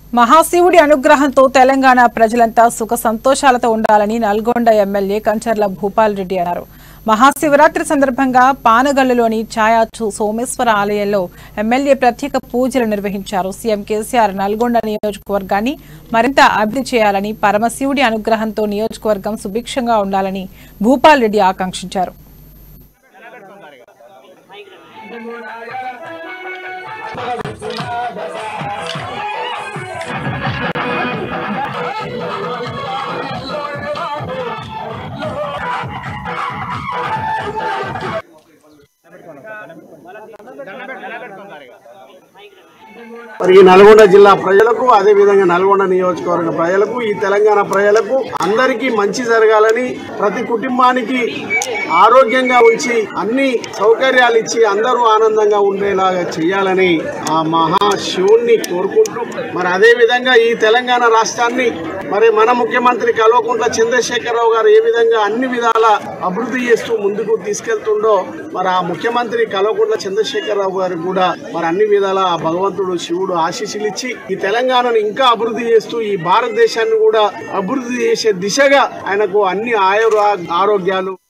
మహాశివుడి అనుగ్రహంతో తెలంగాణ ప్రజలంతా సుఖ సంతోషాలతో ఉండాలని నల్గొండ ఎమ్మెల్యే కంచర్ల భూపాల్ రెడ్డి అన్నారు మహాశివరాత్రి సందర్భంగా పానగల్లులోని ఛాయాచు సోమేశ్వర ఆలయంలో ఎమ్మెల్యే ప్రత్యేక పూజలు నిర్వహించారు సీఎం కేసీఆర్ నల్గొండ నియోజకవర్గాన్ని మరింత అభివృద్ధి చేయాలని పరమశివుడి అనుగ్రహంతో నియోజకవర్గం సుభిక్షంగా ఉండాలని భూపాల్ రెడ్డి ఆకాంక్షించారు మరి ఈ నల్గొండ జిల్లా ప్రజలకు అదే విధంగా నల్గొండ నియోజకవర్గ ప్రజలకు ఈ తెలంగాణ ప్రజలకు అందరికీ మంచి జరగాలని ప్రతి కుటుంబానికి ఆరోగ్యంగా ఉంచి అన్ని సౌకర్యాలు ఇచ్చి అందరూ ఆనందంగా ఉండేలాగా చేయాలని ఆ మహాశివుణ్ణి కోరుకుంటూ మరి అదే విధంగా ఈ తెలంగాణ రాష్ట్రాన్ని మరి మన ముఖ్యమంత్రి కల్వకుంట్ల చంద్రశేఖరరావు గారు ఏ విధంగా అన్ని విధాల అభివృద్ధి చేస్తూ ముందుకు తీసుకెళ్తుండో మరి ఆ ముఖ్యమంత్రి కల్వకుంట్ల చంద్రశేఖరరావు గారు కూడా మరి అన్ని విధాల ఆ భగవంతుడు శివుడు ఆశీస్సులు ఇచ్చి ఈ తెలంగాణను ఇంకా అభివృద్ధి చేస్తూ ఈ భారతదేశాన్ని కూడా అభివృద్ధి చేసే దిశగా ఆయనకు అన్ని ఆయుర ఆరోగ్యాలు